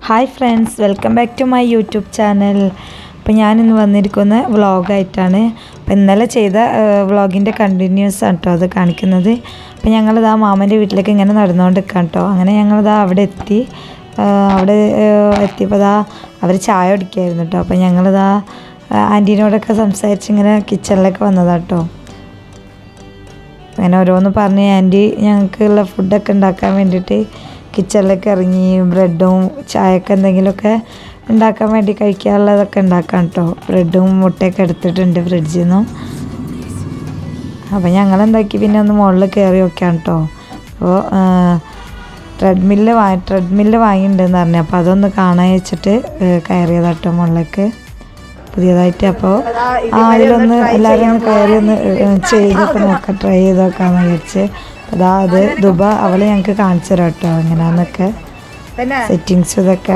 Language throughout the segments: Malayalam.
Hi friends welcome back to my YouTube channel അപ്പോൾ ഞാനിന്ന് വന്നിരിക്കുന്ന വ്ളോഗായിട്ടാണ് അപ്പോൾ ഇന്നലെ ചെയ്ത വ്ളോഗിൻ്റെ കണ്ടിന്യൂസ് ആണ് കേട്ടോ അത് കാണിക്കുന്നത് അപ്പോൾ ഞങ്ങളിതാ മാമൻ്റെ വീട്ടിലേക്ക് ഇങ്ങനെ നടന്നുകൊണ്ടിരിക്കാം കേട്ടോ അങ്ങനെ ഞങ്ങളിതാ അവിടെ എത്തി ആ, അവിടെ എത്തിയപ്പോൾ ഇതാ അവർ ചായ കുടിക്കായിരുന്നു കേട്ടോ അപ്പോൾ ഞങ്ങളിതാ ആൻറ്റീനോടൊക്കെ സംസാരിച്ച് ഇങ്ങനെ കിച്ചണിലേക്ക് വന്നതാണ് കേട്ടോ അങ്ങനെ ഓരോന്ന് പറഞ്ഞ് ആൻറ്റി ഞങ്ങൾക്കുള്ള ഫുഡൊക്കെ ഉണ്ടാക്കാൻ വേണ്ടിയിട്ട് കിച്ചണിലേക്ക് ഇറങ്ങി ബ്രെഡും ചായയൊക്കെ എന്തെങ്കിലുമൊക്കെ ഉണ്ടാക്കാൻ വേണ്ടി കഴിക്കാനുള്ളതൊക്കെ ഉണ്ടാക്കാം കേട്ടോ ബ്രെഡും മുട്ടയൊക്കെ എടുത്തിട്ടുണ്ട് ഫ്രിഡ്ജിൽ നിന്നും അപ്പോൾ ഞങ്ങൾ എന്താക്കി പിന്നെ ഒന്ന് മുകളിൽ കയറി വെക്കാം കേട്ടോ അപ്പോൾ ട്രെഡ്മില്ല് വാങ്ങി ട്രെഡ്മില്ല് വാങ്ങിയിട്ടുണ്ടെന്ന് പറഞ്ഞു അപ്പോൾ അതൊന്ന് കാണാൻ വെച്ചിട്ട് കയറിയതാ കേട്ടോ മുകളിലേക്ക് പുതിയതായിട്ട് അപ്പോൾ ആ അതിലൊന്ന് എല്ലാവരും ഒന്ന് കയറി ഒന്ന് ഏഹ്, ചെയ്തൊക്കെ നോക്കാം ട്രൈ ചെയ്ത് നോക്കാമെന്ന് വിചാരിച്ച് അതാ അത് ദുബ അവള് ഞങ്ങൾക്ക് കാണിച്ചു തരാം കേട്ടോ എങ്ങനെയാന്നൊക്കെ സെറ്റിങ്സ് ഇതൊക്കെ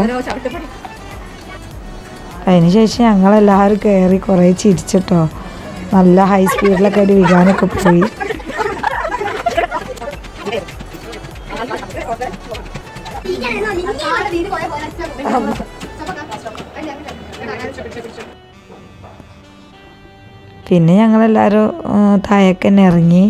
അതിന് ശേഷം ഞങ്ങളെല്ലാവരും കയറി കുറേ ചിരിച്ചിട്ടോ നല്ല ഹൈ സ്പീഡിലൊക്കെ ഒരു വികാനൊക്കെ പോയി പിന്നെ ഞങ്ങളെല്ലാവരും താഴേക്ക് തന്നെ ഇറങ്ങി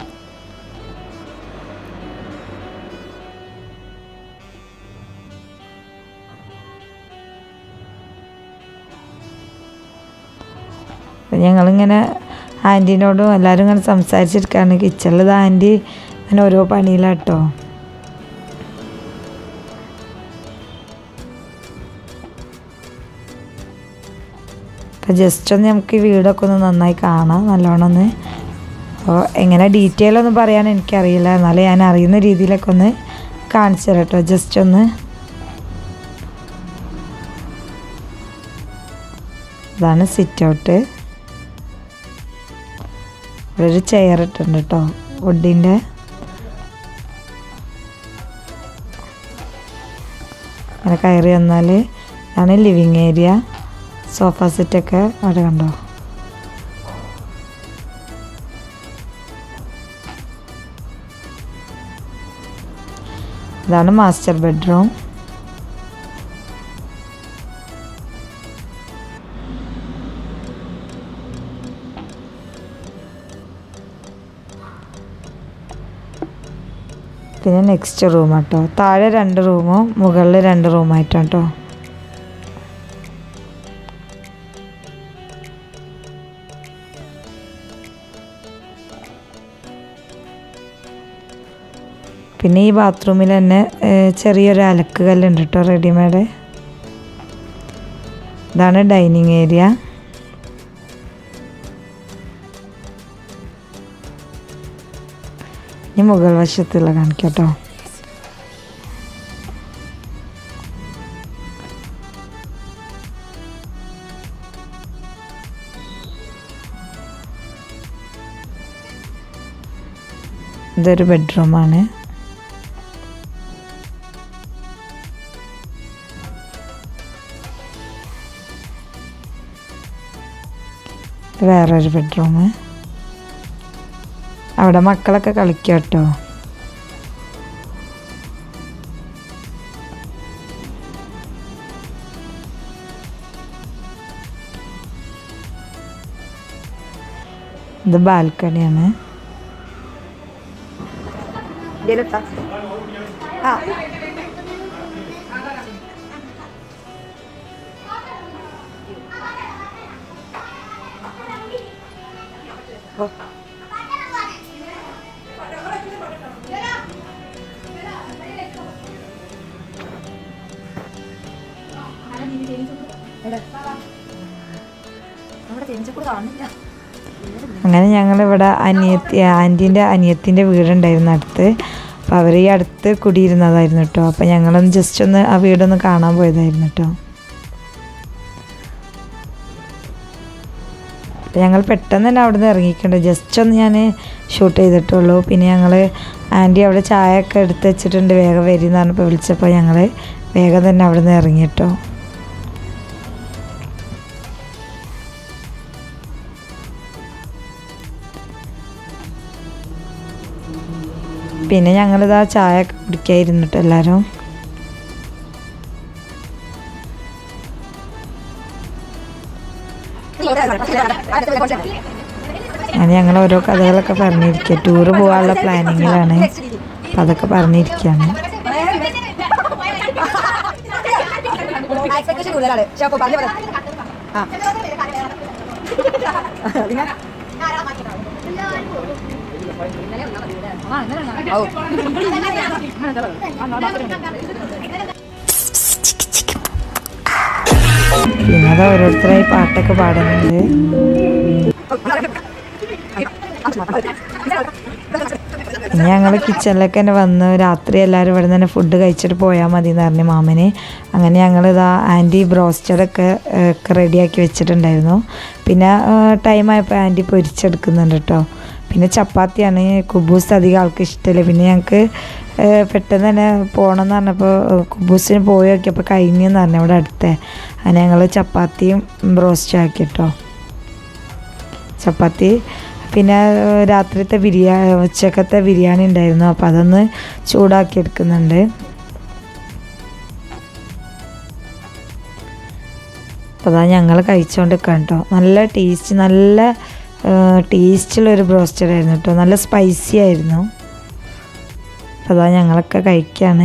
അപ്പം ഞങ്ങളിങ്ങനെ ആൻറ്റീനോടും എല്ലാവരും ഇങ്ങനെ സംസാരിച്ചിരിക്കുകയാണ് കിച്ചണിൽ ഇത് ആൻറ്റി അങ്ങനെ ഓരോ പണിയിലാട്ടോ അപ്പം ജസ്റ്റ് ഒന്ന് നമുക്ക് ഈ വീടൊക്കെ ഒന്ന് നന്നായി കാണാം നല്ലോണം ഒന്ന് അപ്പോൾ എങ്ങനെ ഡീറ്റെയിൽ ഒന്നും പറയാൻ എനിക്കറിയില്ല എന്നാലും ഞാൻ അറിയുന്ന രീതിയിലൊക്കെ ഒന്ന് കാണിച്ചു തരാം കേട്ടോ ജസ്റ്റ് ഒന്ന് ഇതാണ് സിറ്റ് ഔട്ട് ഇവിടെ ഒരു ചെയർ ഇട്ടുണ്ട് കേട്ടോ വുഡിൻ്റെ അങ്ങനെ കയറി വന്നാൽ ഇതാണ് ലിവിങ് ഏരിയ സോഫ സെറ്റൊക്കെ അവിടെ കണ്ടോ ഇതാണ് മാസ്റ്റർ ബെഡ്റൂം പിന്നെ നെക്സ്റ്റ് റൂം കേട്ടോ താഴെ രണ്ട് റൂമും മുകളിൽ രണ്ട് റൂമായിട്ടാണ് കേട്ടോ പിന്നെ ഈ ബാത്റൂമിൽ തന്നെ ഏഹ്, ചെറിയൊരു അലക്ക് കല്ലുണ്ട് കേട്ടോ റെഡിമെയ്ഡ് ഇതാണ് ഡൈനിങ് ഏരിയ ഇനി മുകൾ വശത്തുള്ള കാണിക്കാം കേട്ടോ ഇതൊരു ബെഡ്റൂമാണ് ഇത് വേറൊരു ബെഡ്റൂം അവിടെ മക്കളൊക്കെ കളിക്കുക കേട്ടോ ഇത് ബാൽക്കണിയാണ് അങ്ങനെ ഞങ്ങളിവിടെ അനിയത്തി ആൻറ്റീൻ്റെ അനിയത്തിൻ്റെ വീടുണ്ടായിരുന്നു അടുത്ത് അപ്പോൾ അവർ ഈ അടുത്ത് കുടിയിരുന്നതായിരുന്നു കേട്ടോ അപ്പോൾ ഞങ്ങളൊന്ന് ജസ്റ്റ് ഒന്ന് ആ വീടൊന്ന് കാണാൻ പോയതായിരുന്നു കേട്ടോ അപ്പോൾ ഞങ്ങൾ പെട്ടെന്ന് തന്നെ അവിടെ നിന്ന് ഇറങ്ങിയിട്ടുണ്ട് ജസ്റ്റ് ഒന്ന് ഞാൻ ഷൂട്ട് ചെയ്തിട്ടുള്ളൂ പിന്നെ ഞങ്ങൾ ആൻറ്റി അവിടെ ചായ ഒക്കെ എടുത്ത് വെച്ചിട്ടുണ്ട് വേഗം വരി എന്ന് പറഞ്ഞപ്പോൾ വിളിച്ചപ്പോൾ ഞങ്ങൾ വേഗം തന്നെ അവിടെ നിന്ന് ഇറങ്ങി കേട്ടോ പിന്നെ ഞങ്ങളിതാ ചായ ഒക്കെ കുടിക്കായിരുന്നു കേട്ടോ എല്ലാവരും അങ്ങനെ ഞങ്ങൾ ഓരോ കഥകളൊക്കെ പറഞ്ഞിരിക്കുക ടൂറ് പോകാനുള്ള പ്ലാനിങ്ങിലാണ് അപ്പം അതൊക്കെ പറഞ്ഞിരിക്കുകയാണ് എക്സ്പെക്ടേഷൻ കൂടുതലാണ് പക്ഷെ അപ്പൊ പറഞ്ഞു പറഞ്ഞു ആ പിന്നെ ഔ. പിന്നെ അത് ഓരോരുത്തരായി പാട്ടൊക്കെ പാടുന്നുണ്ട് പിന്നെ ഞങ്ങൾ കിച്ചണിലേക്ക് തന്നെ വന്ന് രാത്രി എല്ലാവരും ഇവിടെ തന്നെ ഫുഡ് കഴിച്ചിട്ട് പോയാൽ മതി എന്ന് പറഞ്ഞു മാമന് അങ്ങനെ ഞങ്ങൾ ഇതാ ആൻറ്റി ബ്രോസ്റ്റഡൊക്കെ ഒക്കെ റെഡിയാക്കി വെച്ചിട്ടുണ്ടായിരുന്നു പിന്നെ ടൈം ആയപ്പോൾ ആൻറ്റി പൊരിച്ചെടുക്കുന്നുണ്ട് കേട്ടോ പിന്നെ ചപ്പാത്തിയാണ് കുബൂസ് അധികം ആൾക്ക് ഇഷ്ടമില്ല പിന്നെ ഞങ്ങൾക്ക് പെട്ടെന്ന് തന്നെ പോകണം എന്ന് പറഞ്ഞപ്പോൾ കുബൂസിന് പോയി നോക്കിയപ്പോൾ കഴിഞ്ഞെന്ന് പറഞ്ഞു ഇവിടെ അടുത്തേ അങ്ങനെ ഞങ്ങൾ ചപ്പാത്തിയും ബ്രോസ്റ്റും ആക്കി കേട്ടോ ചപ്പാത്തി പിന്നെ ഏഹ്, രാത്രിത്തെ ബിരിയാണി ഉച്ചക്കത്തെ ബിരിയാണി ഉണ്ടായിരുന്നു അപ്പോൾ അതൊന്ന് ചൂടാക്കി എടുക്കുന്നുണ്ട് അപ്പോൾ അതാ ഞങ്ങൾ കഴിച്ചുകൊണ്ട് കേട്ടോ നല്ല ടേസ്റ്റ് നല്ല ടേസ്റ്റുള്ളൊരു ബ്രോസ്റ്റഡ് ആയിരുന്നു കേട്ടോ നല്ല സ്പൈസി ആയിരുന്നു അപ്പോൾ അതാ ഞങ്ങളൊക്കെ കഴിക്കുകയാണ്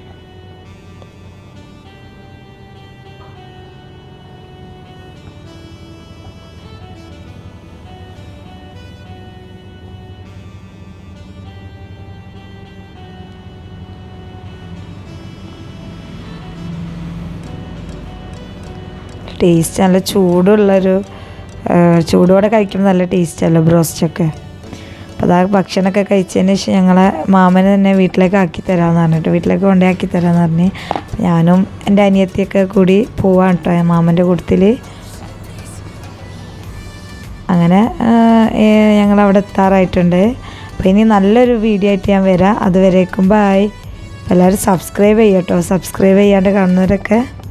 ടേസ്റ്റ് നല്ല ചൂടുള്ളൊരു ആ, ചൂടോടെ കഴിക്കുമ്പോൾ നല്ല ടേസ്റ്റല്ലോ ബ്രോസ്റ്റൊക്കെ അപ്പോൾ അതാ ഭക്ഷണമൊക്കെ കഴിച്ചതിന് ശേഷം ഞങ്ങളെ മാമന് തന്നെ വീട്ടിലേക്ക് ആക്കി തരാമെന്ന് പറഞ്ഞിട്ട് വീട്ടിലേക്ക് കൊണ്ടേ ആക്കി തരാമെന്ന് പറഞ്ഞ് അപ്പോൾ ഞാനും എൻ്റെ അനിയത്തിയൊക്കെ കൂടി പോവാണ് കേട്ടോ മാമൻ്റെ കൂട്ടത്തിൽ അങ്ങനെ ഞങ്ങൾ അവിടെ എത്താറായിട്ടുണ്ട് അപ്പോൾ ഇനി നല്ലൊരു വീഡിയോ ആയിട്ട് ഞാൻ വരാം അതുവരേക്കും ബായ് എല്ലാവരും സബ്സ്ക്രൈബ് ചെയ്യട്ടോ സബ്സ്ക്രൈബ് ചെയ്യാണ്ട് കാണുന്നവരൊക്കെ